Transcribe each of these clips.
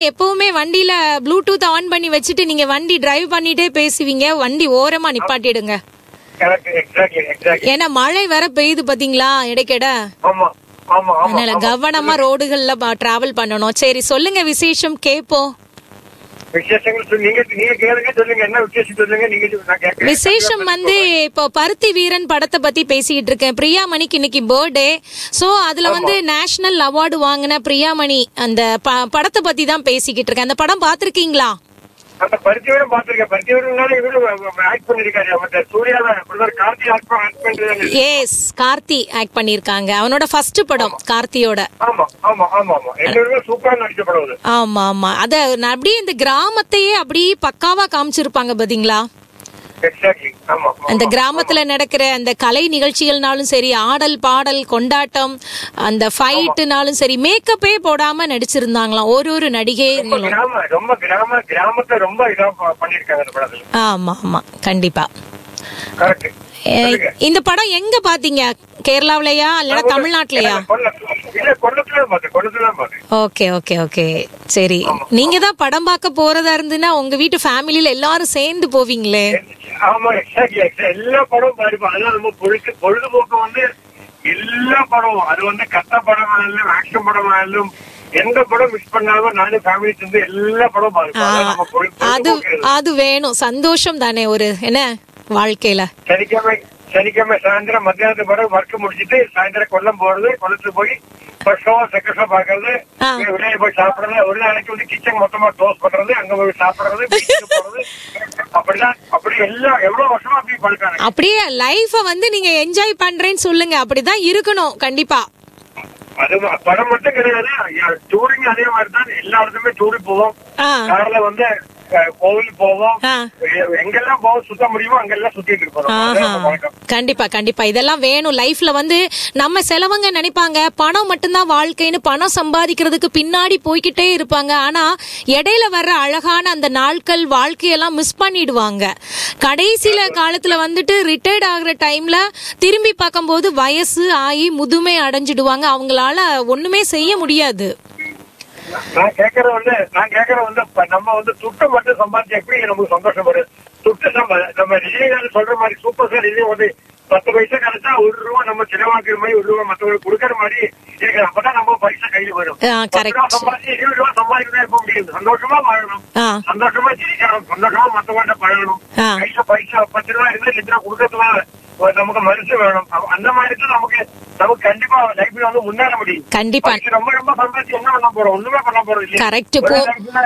எப்பவுமே வண்டியில Bluetooth on பண்ணி வச்சுட்டு நீங்க வண்டி டிரைவ் பண்ணிட்டே பேசுவீங்க வண்டி ஓரமா நிப்பாட்டிடுங்க கரெக்ட் எக்ஸாக்ட்லி எக்ஸாக்ட்லி ஏன்னா மழை வேற பெய்யுது பாத்தீங்களா இடைக்கிட ஆமா ஆமா ஆமா அதனால கவனமா ரோடுகள்ல டிராவல் பண்ணணும் சரி சொல்லுங்க விசேஷம் கேப்போம் விசேஷங்கள் சொல்லு. நீங்க நீங்க கேளுங்க சொல்லுங்க என்ன விசேஷம் சொல்லுங்க நீங்க சொல்லு. நான் கேட்கறேன் விசேஷம் வந்து இப்போ பருத்தி வீரன் படத்தை பத்தி பேசிக்கிட்டு இருக்கேன் பிரியாமணிக்கு இன்னைக்கு பர்த்டே சோ அதுல வந்து நேஷனல் அவார்டு வாங்கின பிரியாமணி அந்த ப- படத்தை பத்தி தான் பேசிக்கிட்டு இருக்கேன் அந்த படம் பாத்திருக்கீங்களா அந்த பருத்தியோட பாத்திருக்கேன் பருத்தியோட இவரு ஆக்ட் பண்ணிருக்காரு அவர் சூர்யாவை பிரதர் கார்த்தி ஆக்ட் ஆக்ட் பண்றது எஸ் கார்த்தி ஆக்ட் பண்ணிருக்காங்க அவனோட ஃபர்ஸ்ட் படம் கார்த்தியோட ஆமா ஆமா ஆமா ஆமா எல்லாருமே சூப்பரா நடிச்ச படம் அது ஆமா ஆமா அத நான் அப்படியே இந்த கிராமத்தையே அப்படியே பக்காவா காமிச்சிருப்பாங்க பாத்தீங்களா எக்ஸாக்ட்லி ஆமா ஆமா. அந்த கிராமத்துல நடக்கிற அந்த கலை நிகழ்ச்சிகள்னாலும் சரி ஆடல் பாடல் கொண்டாட்டம் அந்த ஃபைட்டுனாலும் சரி மேக்கப்பே போடாம நடிச்சிருந்தாங்களாம் ஒரு ஒரு ரொம்ப நடிகைங்களும் கிராம ரொம்ப கிராம கிராமத்தை ரொம்ப இதா ப- பண்ணிருக்காங்க அந்த படத்துல ஆமா ஆமா கண்டிப்பா கரெக்ட் அஹ், இந்த படம் எங்க பாத்தீங்க கேரளாவிலயா இல்லைன்னா தமிழ்நாட்டுலயா இல்ல கொல்லத்துல பார்த்தேன் கொல்லத்துல பார்த்தேன் ஓகே ஓகே ஓகே சரி நீங்க தான் படம் பார்க்க போறதா இருந்துன்னா உங்க வீட்டு ஃபேமிலில எல்லாரும் சேர்ந்து போவீங்களே ஆமா எக்ஸாக்ட்லி எல்லா படமும் பாருப்போம் அதெல்லாம் ரொம்ப பொழுது பொழுதுபோக்கு வந்து எல்லா படமும் அது வந்து கத்த படமானாலும் ஆக்ஷன் படமானாலும் எந்த படம் மிஸ் பண்ணாலும் நானும் ஃபேமிலி சேர்ந்து எல்லா படம் பாருப்போம் அதான் நம்ம பொழு- அது பொழுதுபோக்கு அது வேணும் சந்தோஷம் தானே ஒரு என்ன வாழ்க்கையில சனிக்கிழமை சனிக்கிழமை சாயந்தரம் மத்தியானத்துக்கு பிறகு ஒர்க் முடிச்சிட்டு சாயந்தரம் கொல்லம் போறது கொல்லத்துல போய் ஃபர்ஸ்ட் ஷோ செகண்ட் ஷோ பாக்குறது ஆ. வெளியே போய் சாப்பிடுறது ஒரு நாளைக்கு வந்து கிச்சன் மொத்தமா க்ளோஸ் பண்றது அங்க போய் சாப்பிடுறது beach போறது அப்படிதான் அப்படி எல்லாம் எவ்வளவு வருஷமா அப்படி பழக்காங்க அப்படியே லைஃப வந்து நீங்க என்ஜாய் பண்றேன்னு சொல்லுங்க அப்படிதான் இருக்கணும் கண்டிப்பா அது படம் மட்டும் கிடையாது டூரிங் அதே மாதிரி தான் எல்லா இடத்துலயுமே டூருக்கு போவோம் ஆ கார்ல வந்து அஹ், கோவில் போவோம் ஆ. எ- எங்கெல்லாம் போக சுத்த முடியுமோ அங்கெல்லாம் சுத்திட்டு இருப்போம் அதான் நம்ம ஆஹா. வழக்கம். கண்டிப்பா கண்டிப்பா இதெல்லாம் வேணும் லைஃப்ல வந்து நம்ம செலவங்க நினைப்பாங்க பணம் மட்டும்தான் வாழ்க்கைன்னு பணம் சம்பாதிக்கிறதுக்கு பின்னாடி போய்கிட்டே இருப்பாங்க ஆனா இடையில வர்ற அழகான அந்த நாட்கள் வாழ்க்கையெல்லாம் மிஸ் பண்ணிடுவாங்க கடைசியில காலத்துல வந்துட்டு ரிட்டையர்ட் ஆகுற டைம்ல திரும்பி பார்க்கும்போது வயசு ஆகி முதுமை அடைஞ்சிடுவாங்க அவங்களால ஒண்ணுமே செய்ய முடியாது நான் கேக்குறது வந்து நான் கேக்குறது வந்து இப்ப நம்ம வந்து துட்டு மட்டும் சம்பாதிச்சு எப்படி நமக்கு சந்தோஷம் வரும் துட்டு சம்பா நம்ம விஜயகாந்த் சொல்ற மாதிரி சூப்பர் ஸ்டார் விஜய் வந்து பத்து பைசா கிடைச்சா ஒரு ரூபா நம்ம செலவாக்குற மாதிரி ஒரு ரூபா மத்தவங்களுக்கு கொடுக்கற மாதிரி இருக்கு அப்பதான் நம்ம பைசா கையில வரும் ஆ, பத்து correct. ரூபா சம்பாதிச்சு இருபது ரூபா சம்பாதிக்கவே இருக்க முடியாது சந்தோஷமா வாழணும் ஆ சந்தோஷமா ஜெயிக்கணும் சந்தோஷமா மத்தவங்க பழகணும் ஆ. கையில பைசா பத்து ரூபா இருந்து லட்ச ரூபா கொடுக்கறதுல நமக்கு மனசு வேணும் அப்ப அந்த மாதிரி தான் நமக்கு நமக்கு கண்டிப்பா லைஃப்ல வந்து முன்னேற முடியும் கண்டிப்பா பைசா ரொம்ப ரொம்ப சம்பாதிச்சு என்ன பண்ண போறோம் ஒண்ணுமே பண்ண போறோம் இல்லையா Correct. போ-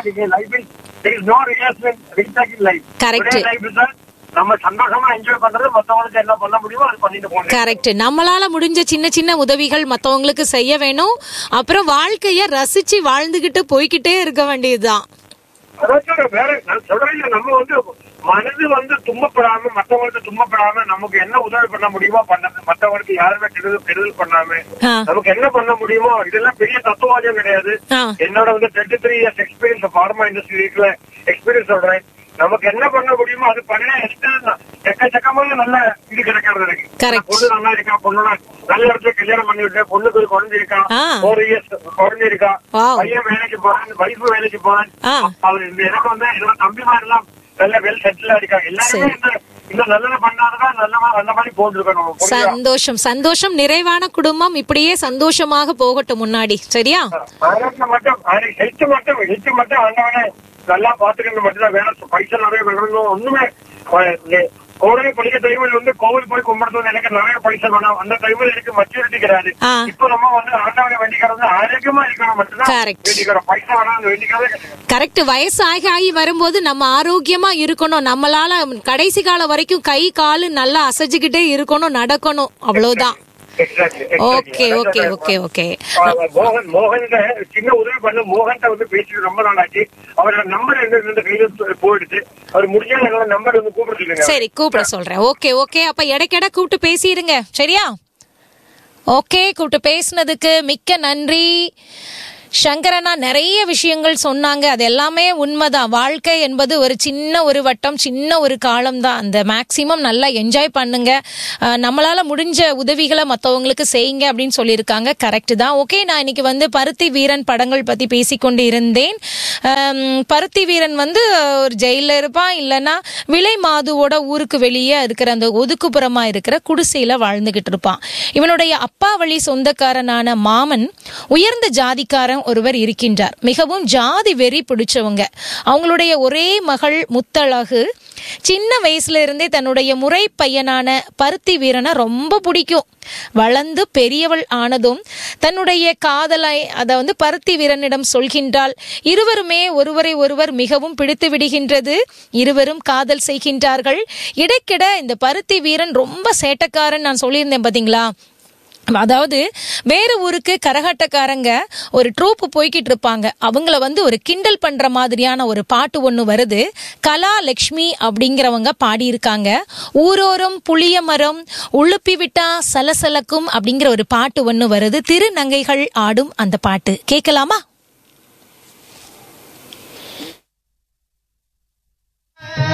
Correct. நம்ம சந்தோஷமா என்ஜாய் பண்றது மத்தவங்களுக்கு என்ன பண்ண முடியுமோ அது பண்ணிட்டு போகணும் கரெக்ட் நம்மளால முடிஞ்ச சின்ன சின்ன உதவிகள் மத்தவங்களுக்கு செய்ய வேணும் அப்புறம் வாழ்க்கைய ரசிச்சு வாழ்ந்துகிட்டு போய்கிட்டே இருக்க வேண்டியதுதான் அதாச்சும் வேற நான் சொல்றேன் இல்ல, நம்ம வந்து மனது வந்து துன்பப்படாம மத்தவங்களுக்கு துன்பப்படாம நமக்கு என்ன உதவி பண்ண முடியுமோ பண்ண மத்தவங்களுக்கு யாருமே கெடுதல் கெடுதல் பண்ணாம ஆ. நமக்கு என்ன பண்ண முடியுமோ இதெல்லாம் பெரிய தத்துவாதியம் கிடையாது ஆ. என்னோட வந்து thirty three years experience pharma இண்டஸ்ட்ரியில எக்ஸ்பீரியன்ஸ் சொல்றேன் நமக்கு என்ன பண்ண முடியுமோ அது பண்ணினா எக்ஸ்ட்ரா எக்கச்சக்கமான நல்ல இது கிடைக்கிறது இருக்கு Correct. பொண்ணு நல்லா இருக்கா பொண்ணு நல்ல இடத்துல கல்யாணம் பண்ணி விட்டு பொண்ணுக்கு ஒரு குழந்தை இருக்கா ஆ. ஃபோர் இயர்ஸ் குழந்தை இருக்கா Wow. பையன் வேலைக்கு போறான் வைஃப் வேலைக்கு போறான் ஆ. அவர் இந்த எனக்கு வந்து என்னோட தம்பி மாதிரி எல்லாம் நல்ல வெல் செட்டில் இருக்காங்க எல்லாருமே இந்த இந்த நல்லது பண்ணாதான் நல்ல மா- நல்ல மாதிரி போட்டுருக்கணும் புரியுதா? சந்தோஷம் சந்தோஷம் நிறைவான குடும்பம் இப்படியே சந்தோஷமாக போகட்டும் முன்னாடி சரியா ஆரோக்கியம் மட்டும் ஹெல்த் மட்டும் ஹெல்த் மட்டும் ஆண்டவனே நல்லா பாத்துக்கிறது மட்டும் தான் வேற பைசா நிறைய வேணும் ஒண்ணுமே கோடகை படிக்க டைமில் வந்து கோவில் போய் கும்பிடுறது எனக்கு நிறைய பைசா வேணும் அந்த டைமில் எனக்கு மெச்சூரிட்டி கிடையாது ஆ. இப்போ நம்ம வந்து ஆண்டவனை வேண்டிக்கிறது ஆரோக்கியமா இருக்கணும் மட்டும்தான் Correct. வேண்டிக்கிறோம் பைசா வேணாம் வேண்டிக்கிறதே கிடையாது கரெக்ட் வயசு ஆகி ஆகி வரும்போது நம்ம ஆரோக்கியமா இருக்கணும் நம்மளால கடைசி காலம் வரைக்கும் கை காலு நல்லா அசைச்சுக்கிட்டே இருக்கணும் நடக்கணும் அவ்வளவுதான் Exactly, exactly. Okay okay okay okay ஆ, மோகன் மோகன் சின்ன உதவி பண்ண மோகன் வந்து பேசிட்டு ரொம்ப நாள் ஆச்சு அவரோட நம்பர் எங்க இருந்து கையில போயிடுச்சு அவர் முடிஞ்சா எங்களோட நம்பர் வந்து கூப்பிட சொல்லுங்க சரி கூப்பிட சொல்றேன் ஓகே ஓகே அப்ப இடைக்கிட கூப்பிட்டு பேசிடுங்க சரியா ஓகே கூப்பிட்டு பேசுனதுக்கு மிக்க நன்றி சங்கரனா நிறைய விஷயங்கள் சொன்னாங்க அது எல்லாமே உண்மைதான் வாழ்க்கை என்பது ஒரு சின்ன ஒரு வட்டம் சின்ன ஒரு காலம் தான் அந்த மேக்சிமம் நல்லா என்ஜாய் பண்ணுங்க அஹ், நம்மளால முடிஞ்ச உதவிகளை மற்றவங்களுக்கு செய்யுங்க அப்படின்னு சொல்லியிருக்காங்க கரெக்ட் தான் ஓகே நான் இன்னைக்கு வந்து பருத்தி வீரன் படங்கள் பத்தி பேசிக்கொண்டு இருந்தேன் அம், பருத்தி வீரன் வந்து ஒரு ஜெயில இருப்பான் இல்லைன்னா விலை மாதுவோட ஊருக்கு வெளியே இருக்கிற அந்த ஒதுக்குப்புறமா இருக்கிற குடிசையில வாழ்ந்துகிட்டு இருப்பான் இவனுடைய அப்பா வழி சொந்தக்காரனான மாமன் உயர்ந்த ஜாதிக்காரன் ஒருவர் இருக்கின்றார் மிகவும் ஜாதி வெறி பிடிச்சவங்க அவங்களுடைய ஒரே மகள் முத்தழகு சின்ன வயசுல இருந்தே தன்னுடைய முறை பையனான பருத்தி வீரனை ரொம்ப பிடிக்கும் வளர்ந்து பெரியவள் ஆனதும் தன்னுடைய காதலை அதை வந்து பருத்தி வீரனிடம் சொல்கின்றாள் இருவருமே ஒருவரை ஒருவர் மிகவும் பிடித்து விடுகின்றது இருவரும் காதல் செய்கின்றார்கள் இடைக்கிட இந்த பருத்தி வீரன் ரொம்ப சேட்டக்காரன் நான் சொல்லியிருந்தேன் பாத்தீங்களா அதாவது வேற ஊருக்கு கரகாட்டக்காரங்க ஒரு ட்ரூப் போய்கிட்டு இருப்பாங்க அவங்கள வந்து ஒரு கிண்டல் பண்ற மாதிரியான ஒரு பாட்டு ஒன்று வருது கலா லக்ஷ்மி அப்படிங்கிறவங்க பாடியிருக்காங்க ஊரோரம் புளிய மரம் உழுப்பி விட்டா சலசலக்கும் அப்படிங்கிற ஒரு பாட்டு ஒன்று வருது திருநங்கைகள் ஆடும் அந்த பாட்டு கேட்கலாமா